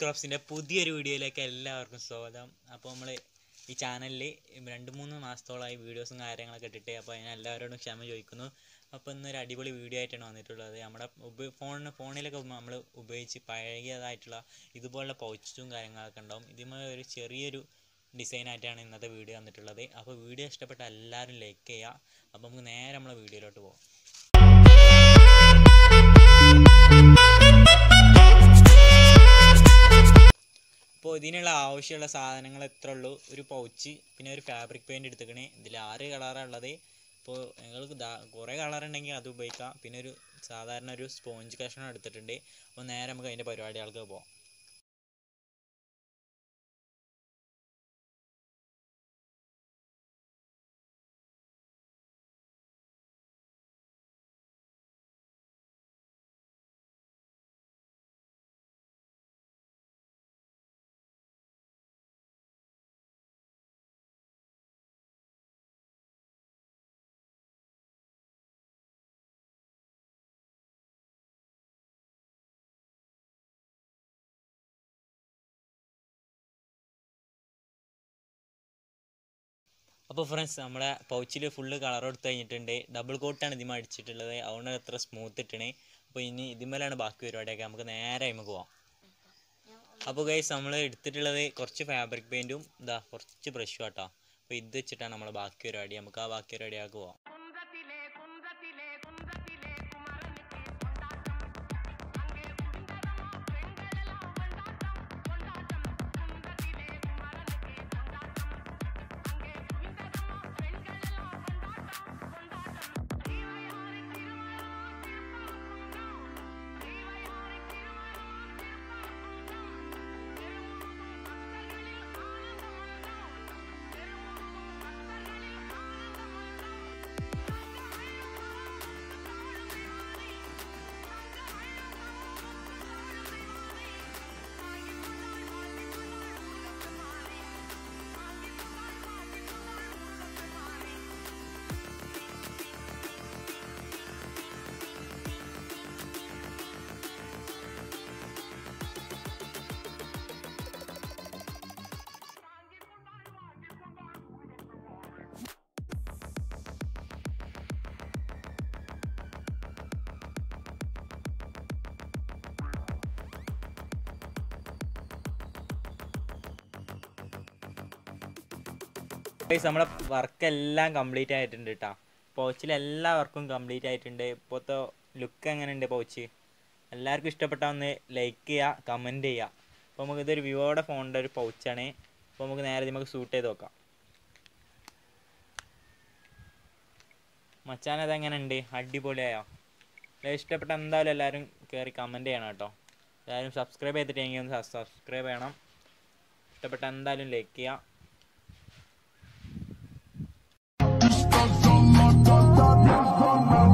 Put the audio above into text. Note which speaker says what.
Speaker 1: ക്രോപ്സിൻ്റെ പുതിയൊരു വീഡിയോയിലേക്ക് എല്ലാവർക്കും സ്വാഗതം അപ്പോൾ നമ്മൾ ഈ ചാനലിൽ രണ്ട് മൂന്ന് മാസത്തോളമായി വീഡിയോസും കാര്യങ്ങളൊക്കെ ഇട്ടിട്ട് അപ്പോൾ അതിന് എല്ലാവരോടും ക്ഷമ ചോദിക്കുന്നു അപ്പോൾ ഇന്നൊരു അടിപൊളി വീഡിയോ ആയിട്ടാണ് വന്നിട്ടുള്ളത് നമ്മുടെ ഉപ ഫോണിന് ഫോണിലൊക്കെ നമ്മൾ ഉപയോഗിച്ച് പഴകിയതായിട്ടുള്ള ഇതുപോലുള്ള പൗച്ചും കാര്യങ്ങളൊക്കെ ഉണ്ടാവും ഇതിന്മേൽ ഒരു ചെറിയൊരു ഡിസൈനായിട്ടാണ് ഇന്നത്തെ വീഡിയോ വന്നിട്ടുള്ളത് അപ്പോൾ വീഡിയോ ഇഷ്ടപ്പെട്ട എല്ലാവരും ലൈക്ക് ചെയ്യുക അപ്പോൾ നമുക്ക് നേരെ നമ്മളെ വീഡിയോയിലോട്ട് പോകാം അപ്പോൾ ഇതിനുള്ള ആവശ്യമുള്ള സാധനങ്ങൾ എത്ര ഉള്ളൂ ഒരു പൗച്ച് പിന്നെ ഒരു ഫാബ്രിക് പെയിൻറ് എടുത്തേക്കണേ ഇതിൽ ആറ് കളറാണ് ഉള്ളത് ഇപ്പോൾ നിങ്ങൾക്ക് ദാ കുറേ കളർ ഉണ്ടെങ്കിൽ അത് ഉപയോഗിക്കാം പിന്നെ ഒരു സാധാരണ ഒരു സ്പോഞ്ച് കഷ്ണം എടുത്തിട്ടുണ്ട് അപ്പോൾ നേരെ നമുക്ക് അതിൻ്റെ പരിപാടികൾക്ക് പോകാം അപ്പോൾ ഫ്രണ്ട്സ് നമ്മുടെ പൗച്ചിൽ ഫുള്ള് കളർ കൊടുത്ത് കഴിഞ്ഞിട്ടുണ്ട് ഡബിൾ കോട്ടാണ് ഇതിമ അടിച്ചിട്ടുള്ളത് അതുകൊണ്ട് അത്ര സ്മൂത്ത് ഇട്ടണേ അപ്പോൾ ഇനി ഇതിന്മേലാണ് ബാക്കി പരിപാടിയൊക്കെ നമുക്ക് നേരെ നമുക്ക് പോവാം അപ്പോൾ ഗൈസ് നമ്മൾ എടുത്തിട്ടുള്ളത് കുറച്ച് ഫാബ്രിക് പെയിൻറ്റും ഇതാ കുറച്ച് ബ്രഷും ആട്ടോ അപ്പോൾ ഇത് വെച്ചിട്ടാണ് നമ്മൾ ബാക്കി പരിപാടി നമുക്ക് ആ ബാക്കി പരിപാടിയൊക്കെ പോവാം
Speaker 2: കുന്തത്തിലെ കുന്തത്തിലെ കുന്തത്തിലെ കുമരനിക്ക് കൊണ്ടാട്ടം അങ്ങേ കുണ്ടരമോ പെൺകളെല്ലാം കൊണ്ടാട്ടം കൊണ്ടാട്ടം കുന്തത്തിലെ കുമരനിക്ക് കൊണ്ടാട്ടം കൊണ്ടാട്ടം ജീവയാറി തിരുമലോ തിരുപ്പാപ്പുണ്ടോ ജീവയാറി
Speaker 1: ഗൈസ് നമ്മുടെ വർക്ക് എല്ലാം കംപ്ലീറ്റ് ആയിട്ടുണ്ട് കേട്ടോ പൗച്ചിൽ എല്ലാ വർക്കും കംപ്ലീറ്റ് ആയിട്ടുണ്ട് ഇപ്പോഴത്തെ ലുക്ക് എങ്ങനെയുണ്ട് പൗച്ച് എല്ലാവർക്കും ഇഷ്ടപ്പെട്ടാൽ ഒന്ന് ലൈക്ക് ചെയ്യുക കമൻറ്റ് ചെയ്യുക അപ്പോൾ നമുക്ക് ഇതൊരു വിവോയുടെ ഫോണിൻ്റെ ഒരു പൗച്ചാണ് അപ്പോൾ നമുക്ക് നേരെ നമുക്ക് സൂട്ട് ചെയ്ത് നോക്കാം മച്ചാൻ അതെങ്ങനെ ഉണ്ട് അടിപൊളിയായോ എല്ലാവരും ഇഷ്ടപ്പെട്ട എന്തായാലും എല്ലാവരും കയറി കമൻറ്റ് ചെയ്യണം കേട്ടോ എല്ലാവരും സബ്സ്ക്രൈബ് ചെയ്തിട്ടെങ്കിൽ ഒന്ന് സബ്സ്ക്രൈബ് ചെയ്യണം ഇഷ്ടപ്പെട്ട എന്തായാലും ലൈക്ക് ചെയ്യുക
Speaker 3: Discuss on my